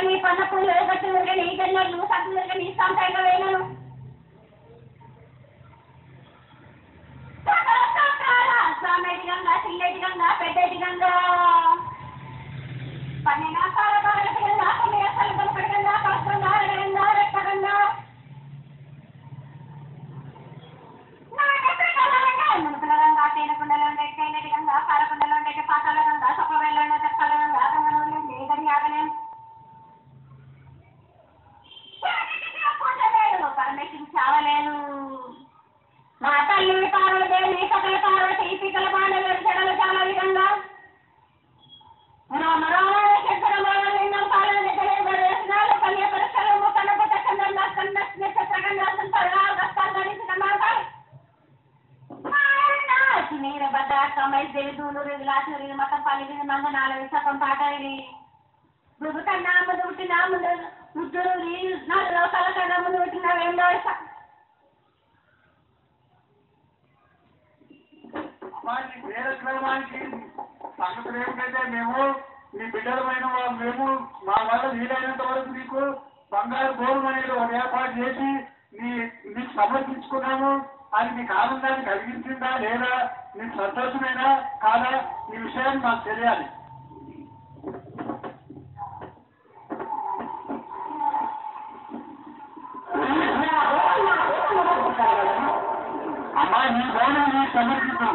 నీ పన్న పూలు గట్టు నీ జన్మలు సత్తు నీ సంతాయిగా వేయను సామెటికంగా చిల్లెటికంగా పెద్దటికంగా పన్నెండు సాల పగలటికంగా కొన్ని అసలు కనపడకంగా కష్టంగా అడగంగా రెట్టకంగా మునుపులగంగా తేనెకుండలో ఉండే తేనెటికంగా కారకుండలో ఉండే పాతాలగంగా సొప్పవేలో ఉండే తెక్కలగంగా గంగలో ఉండే గడి ఆగలేం పరమేశ్వరం చావలేదు మా తల్లి పార్వదేవి సకల పార్వతి పీకల బాణలు చెడలు చాలా విధంగా రామ రామ శంకర మాలింగం పాలన గడేసినాలు కన్య పరస్పరము కనపట చంద్రంగా కన్న నక్షత్రగంగా సంతగా గస్తాంగని కమాకాలి నీరు బద్ద కమై దేదూలు రిలాసరి మతం పలివి మంగ నాలుగు సకం పాట ఇది నువ్వు కన్నా ముందు పుట్టిన ముందు ముద్దులు నాలుగు లోకాల కన్నా ముందు పుట్టిన రెండో మా నీ పేరక్రమానికి సంగతులు ఏమిటంటే మేము నీ బిడ్డలమైన వా- మేము మా వల్ల వీలైనంత వరకు నీకు బంగారు గోల్డ్ అనేది ఒక ఏర్పాటు చేసి నీ నీకు సమర్పించుకున్నాము అది నీకు ఆనందాన్ని కలిగించిందా లేదా నీకు సంతోషమేనా కాదా ఈ విషయాన్ని మాకు తెలియాలి అమ్మా నీ గౌరవం నీకు సమర్పిస్తాం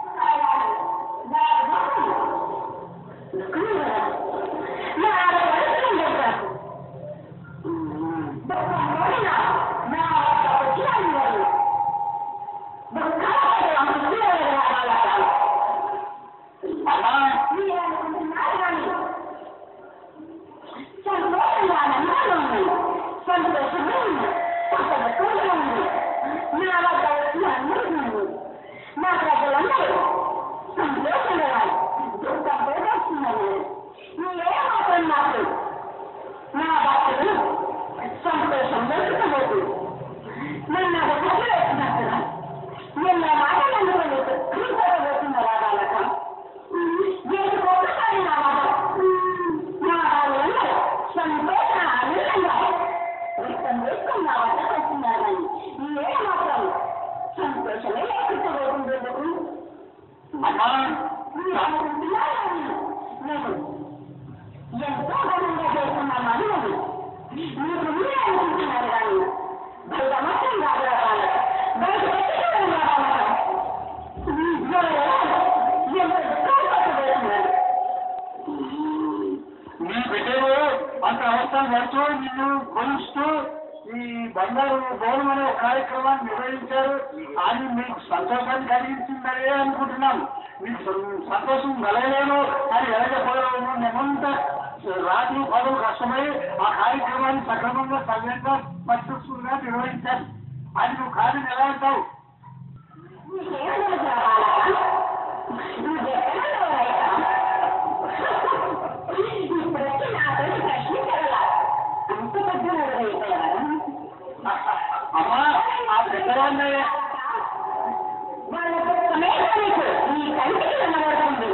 అమ్మా మా ప్రజలందరూ సంతోషంగా దుఃఖం పోగొస్తున్నారు నువ్వే మాత్రం నాకు నా భక్తులు సంతోషం దొరకబోదు నన్ను ఒక కథ వేసినట్టుగా నిన్న మాటలు అందుకొని కృతపోతున్నారా బాలక ఏది ఒక్కసారి నా మాట నా వాళ్ళందరూ సంతోష ఆనందంగా వ్యక్తం చేసుకుని నా వద్ద వస్తున్నారు కానీ నువ్వే మాత్రం సంతోషమే లేకుండా పోతుంది అమ్మా ఎంతో ఘనంగా చేస్తున్నాం అనుమతి మీరు మీరే అనుకుంటున్నారు కానీ బయట మాత్రం రాగలగాలి బయట పెట్టడం రాగలగాలి ఎంతో దుఃఖపడుతున్నారు నీ బిడ్డలు అంత అవసరం పడుతూ నిన్ను కొలుస్తూ ఈ బంగారు గౌరవం అనే ఒక కార్యక్రమాన్ని నిర్వహించారు అది మీకు సంతోషాన్ని కలిగించిందనే అనుకుంటున్నాం మీకు సం- సంతోషం కలగలేదు అని ఎలాగపోవడం మేమంతా రాత్రి పదవు కష్టమై ఆ కార్యక్రమాన్ని సక్రమంగా సవ్యంగా సక్సెస్ఫుల్ గా నిర్వహించారు అది నువ్వు కాదని ఎలా అంటావు నీకేం తెలుసు బాలక నువ్వు ఎక్కడో రైతా ఇప్పుడు వచ్చి నాతో ప్రశ్నించగల అంత పెద్ద అయిపోయారా అమ్మా ఆ పెద్దవాళ్ళే వాళ్ళ సమేతానికి ఈ కంటికి కనబడుతుంది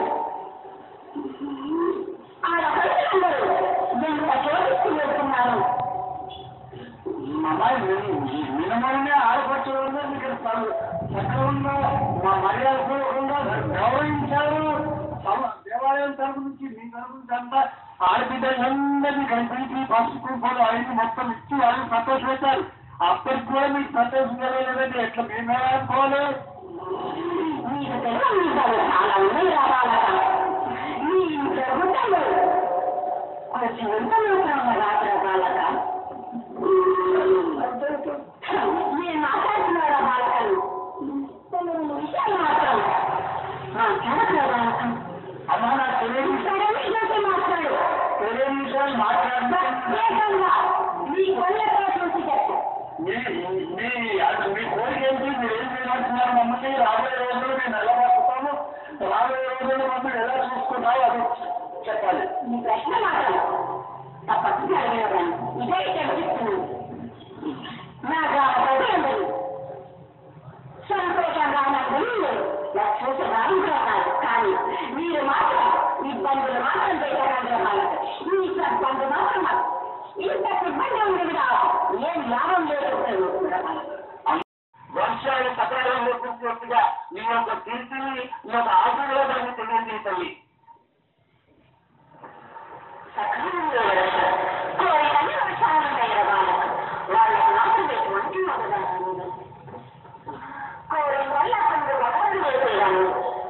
ఆడపడుతున్నారు ఎంత శోధిస్తూ వెళ్తున్నారు అమ్మాయి మినమనే ఆడపడుతుంది మీకు సక్రమంగా మా మర్యాద పూర్వకంగా గౌరవించారు సమ- దేవాలయం తరపు నుంచి మీ తరపు నుంచి అంతా ఆడబిడ్డలందరినీ కల్పించి పసుపు కుంకుమలు అవన్నీ మొత్తం ఇచ్చి వాళ్ళు సంతోషపెట్టారు అప్పటికి కూడా మీకు సంతోషం కలగలేదంటే ఎట్లా మేము ఎలా అనుకోవాలి మీకు తెలియదు చాలా ఉన్నాయి రావాలట మీ ప్రభుత్వంలో కొంచెం ఎంత మాత్రం రాత్రి బాలక మీరు మాట్లాడుతున్నారా బాలకలు కొన్ని విషయాలు మాత్రం మాట్లాడరా బాలక అమ్మా నాకు తెలియని సరే విషయాలు మాట్లాడు తెలియని విషయాలు మాట్లాడితే ప్రత్యేకంగా మీ కొల్లతో చూసి చెప్పు మీ మీ అది మీ కోరిక ఏంటి మీరు ఏం చేయమంటున్నారు మమ్మల్ని రాబోయే రోజుల్లో మేము ఎలా బతుకుతాము రాబోయే రోజుల్లో మమ్మల్ని ఎలా చూసుకుంటాము అది చెప్పాలి మీ ప్రశ్న మాత్రం తప్పకుండా అడిగినదాన్ని ఇదే చర్చిస్తున్నాను నా గ్రామ ప్రజలందరూ సంతోషంగా నాకు లక్ష రాయించడం కాదు కానీ మీరు మాత్రం ఇబ్బందులు మాత్రం పెట్టకండి వాళ్ళకి ఈ ఇబ్బంది మాత్రం మాకు ఇంత సిబ్బంది ఉంది కూడా ఏం లాభం లేదు వర్షాలు సకాలంలో కురిసినట్టుగా నీ యొక్క కీర్తిని నీ యొక్క ఆశీర్వాదాన్ని తెలియజేయాలి సకాలంలో కోరికని వర్షాలు వేయవాలి వాళ్ళకి నాకు ఎటువంటి మొదలైంది కోరిక వల్ల కొన్ని మొదలు వేసేయాలి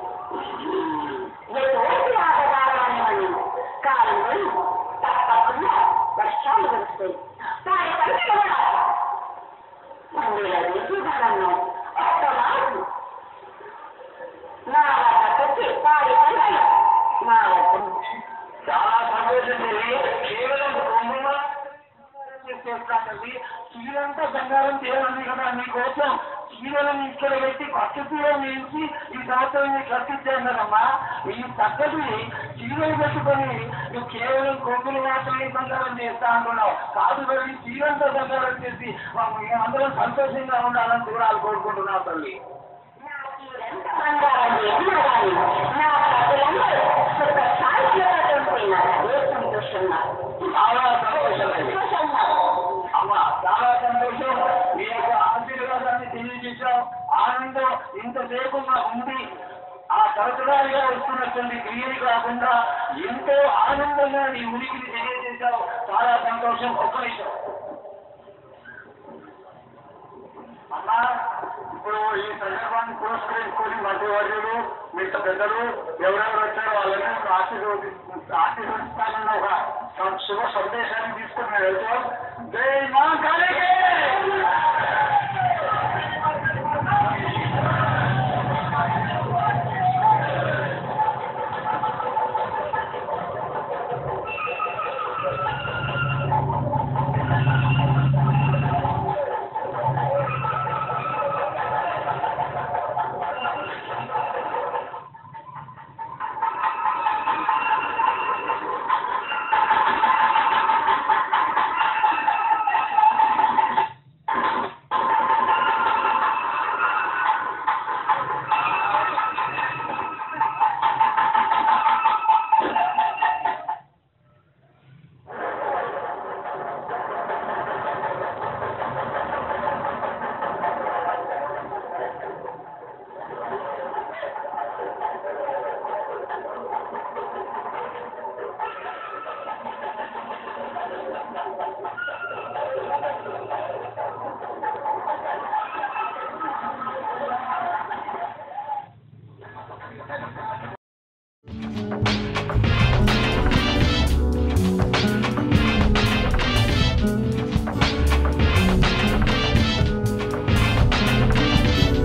ఎటువంటి ఆధారాన్ని మనం కాలంలో తప్పకుండా వర్షాలు కురుస్తాయి వారి పంటలు కూడా మందిరాలు విధానంలో ఒక్కమారు నా వద్దకొచ్చి వారి పంటలు మా వద్ద చాలా సంతోషం తెలియ కేవలం రొమ్మున చేస్తానండి చీరంతా బంగారం చేయాలి కదా మీకోసం చీరలను ఇక్కడ పెట్టి కొత్త చీర వేయించి ఈ సంవత్సరం నీకు కట్టించాను కదమ్మా ఈ చక్కటి చీరలు పెట్టుకొని నువ్వు కేవలం కొమ్ములు మాత్రమే బంగారం చేస్తా అంటున్నావు కాదు మరి చీరంతా బంగారం చేసి అందరం సంతోషంగా ఉండాలని దూరాలు కోరుకుంటున్నావు తల్లి బంగారం చేసినా కానీ నా ప్రజలందరూ సుఖ శాంతితో ఉంటున్నారు ఏ సంతోషంగా చాలా సంతోషం అండి సంతోషంగా అమ్మా చాలా సంతోషం మీ యొక్క ఆశీర్వాదాన్ని తెలియజేశాం ఆనందం ఇంతసేపు మా ఉంది ఆ తరచురాలుగా వస్తున్నటువంటి క్రియలు కాకుండా ఎంతో ఆనందంగా నీ ఉనికిని తెలియజేశావు చాలా సంతోషం ఒక్క నిమిషం అమ్మా ఇప్పుడు ఈ సందర్భాన్ని పురస్కరించుకొని మధ్యవర్యులు మిగతా పెద్దలు ఎవరెవరు వచ్చారో వాళ్ళని ఆశీర్వది ఆశీర్వదిస్తానన్న ఒక శుభ సందేశాన్ని తీసుకుని వెళ్తాం జై మా కాళీకి